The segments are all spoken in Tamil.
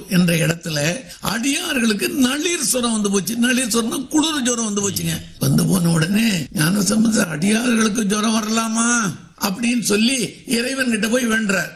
என்ற இடத்துல அடியார்களுக்கு நளிர் சுரம் வந்து போச்சு நளிர் சுரம் குளிர் ஜுரம் வந்து போச்சுங்க வந்து போன உடனே ஞான சம்பந்தர் அடியார்களுக்கு ஜுரம் வரலாமா அப்படின்னு சொல்லி இறைவன் கிட்ட போய் வென்றார்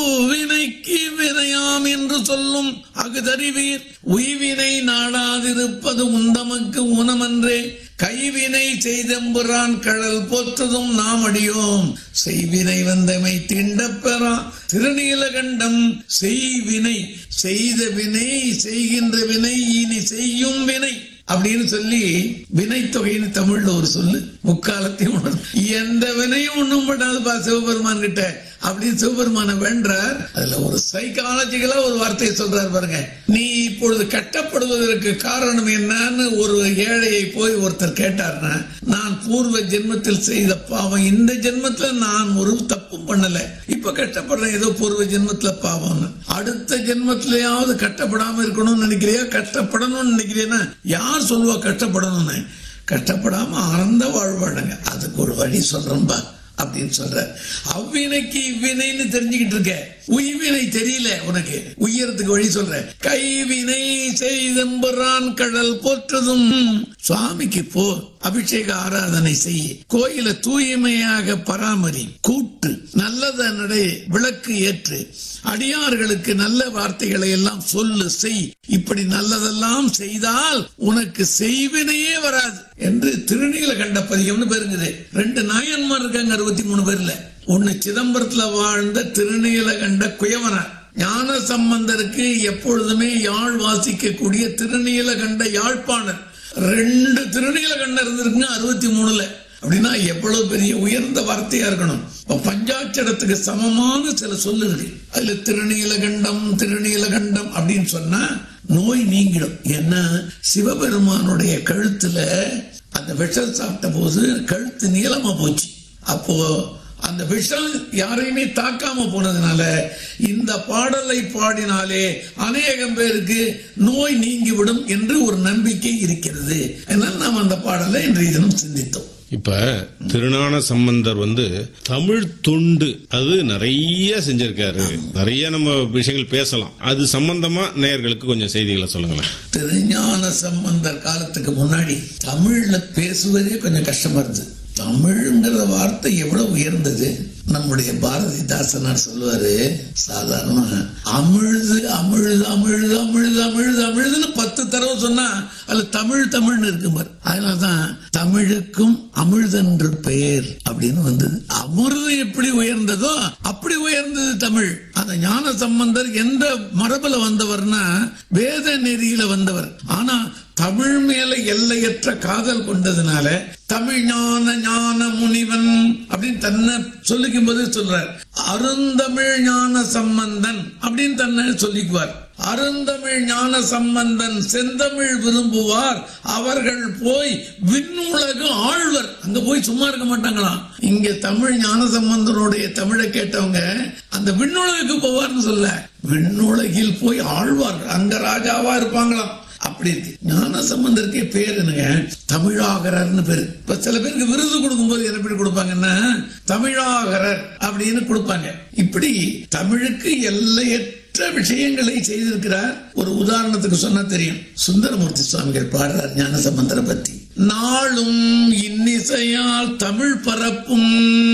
வினைக்கு வினையாம் என்று சொல்லும் அகுதறிவீர் உய்வினை நாடாதிருப்பது உந்தமக்கு ஊனமன்றே கைவினை செய்தெம்புறான் கடல் போற்றதும் நாம் அடியோம் செய்வினை வந்தமை திண்டப் பெறா திருநீலகண்டம் செய்வினை செய்த வினை செய்கின்ற வினை இனி செய்யும் வினை அப்படின்னு சொல்லி வினை தொகைன்னு தமிழ்ல ஒரு சொல்லு முக்காலத்தையும் உணரும் எந்த வினையும் ஒண்ணும் பண்ணாதுப்பா சிவபெருமான் கிட்ட அப்படின்னு சிவபெருமான வென்றார் அதுல ஒரு சைக்காலஜிக்கலா ஒரு வார்த்தையை சொல்றாரு பாருங்க நீ இப்பொழுது கட்டப்படுவதற்கு காரணம் என்னன்னு ஒரு ஏழையை போய் ஒருத்தர் கேட்டார்னா நான் பூர்வ ஜென்மத்தில் செய்த பாவம் இந்த ஜென்மத்துல நான் ஒரு தப்பும் பண்ணல இப்ப கஷ்டப்படுறேன் ஏதோ பூர்வ ஜென்மத்துல பாவம்னு அடுத்த ஜென்மத்திலேயாவது கஷ்டப்படாம இருக்கணும்னு நினைக்கிறியா கஷ்டப்படணும்னு நினைக்கிறியா யார் சொல்லுவா கஷ்டப்படணும்னு கஷ்டப்படாம ஆனந்த வாழ்வாடுங்க அதுக்கு ஒரு வழி சொல்றேன்பா அப்படின்னு சொல்ற அவ்வினைக்கு இவ்வினைன்னு தெரிஞ்சுக்கிட்டு இருக்க உய்வினை தெரியல உனக்கு உயரத்துக்கு வழி சொல்ற கைவினை செய்தம்புறான் கடல் போற்றதும் சுவாமிக்கு போ அபிஷேக ஆராதனை செய்ய கோயில தூய்மையாக பராமரி கூட்டு நல்லத நடை விளக்கு ஏற்று அடியார்களுக்கு நல்ல வார்த்தைகளை எல்லாம் சொல்லு செய் இப்படி நல்லதெல்லாம் செய்தால் உனக்கு செய்வினையே வராது என்று திருநீல கண்ட பதிகம்னு பெருங்குது ரெண்டு நாயன்மார் இருக்காங்க அறுபத்தி மூணு பேர்ல ஒன்னு சிதம்பரத்துல வாழ்ந்த திருநீலகண்ட குயவனார் ஞான சம்பந்தருக்கு எப்பொழுதுமே யாழ் வாசிக்கக்கூடிய திருநீலகண்ட யாழ்ப்பாணர் ரெண்டு திருநீலகண்டம் இருந்திருக்குங்க அறுபத்தி மூணுல அப்படின்னா எவ்வளவு பெரிய உயர்ந்த வார்த்தையா இருக்கணும் பஞ்சாட்சரத்துக்கு சமமான சில சொல்லு இருக்கு அதுல திருநீலகண்டம் திருநீலகண்டம் அப்படின்னு சொன்னா நோய் நீங்கிடும் ஏன்னா சிவபெருமானுடைய கழுத்துல அந்த விஷம் சாப்பிட்ட போது கழுத்து நீளமா போச்சு அப்போ அந்த விஷம் யாரையுமே தாக்காம போனதுனால இந்த பாடலை பாடினாலே அநேகம் பேருக்கு நோய் நீங்கிவிடும் என்று ஒரு நம்பிக்கை இருக்கிறது அதனால் நாம் அந்த பாடலை இன்றைய தினம் சிந்தித்தோம் இப்ப திருஞான சம்பந்தர் வந்து தமிழ் தொண்டு அது நிறைய செஞ்சிருக்காரு நிறைய நம்ம விஷயங்கள் பேசலாம் அது சம்பந்தமா நேயர்களுக்கு கொஞ்சம் செய்திகளை சொல்லுங்களேன் திருஞான சம்பந்தர் காலத்துக்கு முன்னாடி தமிழ்ல பேசுவதே கொஞ்சம் கஷ்டமா இருந்தது தமிழ்ங்கிற வார்த்தை எவ்வளவு உயர்ந்தது நம்முடைய பாரதிதாசனார் சொல்லுவாரு சாதாரண அமிழ்து அமிழ்து அமிழ்து அமிழ்து அமிழ்து அமிழ்துன்னு பத்து தடவை சொன்னா அதுல தமிழ் தமிழ்னு இருக்கு பாரு அதனாலதான் தமிழுக்கும் அமிழ்தென்று பெயர் அப்படின்னு வந்தது அமிர்தம் எப்படி உயர்ந்ததோ அப்படி உயர்ந்தது தமிழ் அந்த ஞான சம்பந்தர் எந்த மரபுல வந்தவர்னா வேத நெறியில வந்தவர் ஆனா தமிழ் மேல எல்லையற்ற காதல் கொண்டதுனால தமிழ் ஞான ஞான முனிவன் அப்படின்னு தன்னை சொல்லிக்கும் போது சொல்றார் அருந்தமிழ் ஞான சம்பந்தன் அப்படின்னு தன்னை சொல்லிக்குவார் அருந்தமிழ் ஞான சம்பந்தன் செந்தமிழ் விரும்புவார் அவர்கள் போய் விண்ணுலகு ஆழ்வர் அங்க போய் சும்மா இருக்க மாட்டாங்களாம் இங்க தமிழ் ஞான சம்பந்தனுடைய தமிழை கேட்டவங்க அந்த விண்ணுலகுக்கு போவார்னு சொல்ல விண்ணுலகில் போய் ஆழ்வார்கள் அங்க ராஜாவா இருப்பாங்களாம் அப்படி இருக்கு ஞான சம்பந்தருக்கே பேர் என்னங்க தமிழாகரர்னு பேரு இப்ப சில பேருக்கு விருது கொடுக்கும்போது என்ன பேர் கொடுப்பாங்கன்னா தமிழாகரர் அப்படின்னு கொடுப்பாங்க இப்படி தமிழுக்கு எல்லையற்ற விஷயங்களை செய்திருக்கிறார் ஒரு உதாரணத்துக்கு சொன்னா தெரியும் சுந்தரமூர்த்தி சுவாமிகள் பாடுறார் ஞான சம்பந்தரை பத்தி நாளும் இன்னிசையால் தமிழ் பரப்பும்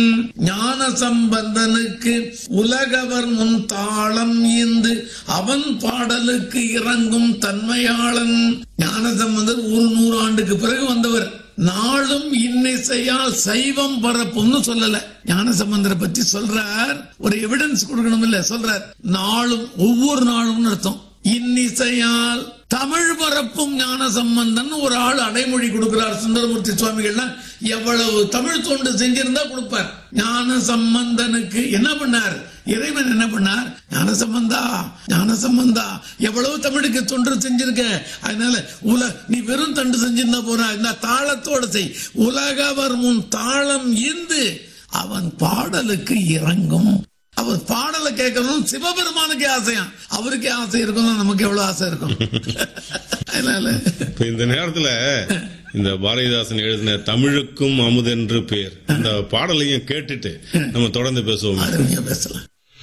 ஞான சம்பந்தனுக்கு உலகவர் முன் தாளம் ஈந்து அவன் பாடலுக்கு இறங்கும் தன்மையாளன் ஞான சம்பந்தர் ஒரு நூறு ஆண்டுக்கு பிறகு வந்தவர் நாளும் இன்னிசையால் சைவம் பரப்பும்னு சொல்லல ஞான சம்பந்தரை பத்தி சொல்றார் ஒரு எவிடன்ஸ் கொடுக்கணும் இல்ல சொல்றார் நாளும் ஒவ்வொரு நாளும் அர்த்தம் இன்னிசையால் தமிழ் பரப்பும் ஞான சம்பந்தன் ஒரு ஆள் அடைமொழி கொடுக்கிறார் சுந்தரமூர்த்தி சுவாமிகள்னா எவ்வளவு தமிழ் தொண்டு செஞ்சிருந்தா கொடுப்பார் ஞான சம்பந்தனுக்கு என்ன பண்ணார் இறைவன் என்ன பண்ணார் ஞான சம்பந்தா ஞான சம்பந்தா எவ்வளவு தமிழுக்கு தொன்று செஞ்சிருக்க அதனால உல நீ வெறும் தண்டு செஞ்சிருந்தா போறா இந்த தாளத்தோட செய் உலகவர் முன் தாளம் ஈந்து அவன் பாடலுக்கு இறங்கும் அவர் பாடலை கேட்கணும் சிவபெருமானுக்கே ஆசையா அவருக்கே ஆசை இருக்கும் நமக்கு எவ்வளவு ஆசை இருக்கும் அதனால இப்ப இந்த நேரத்துல இந்த பாரதிதாசன் எழுதின தமிழுக்கும் அமுதென்று பேர் இந்த பாடலையும் கேட்டுட்டு நம்ம தொடர்ந்து பேசுவோம் அருமையா பேசலாம்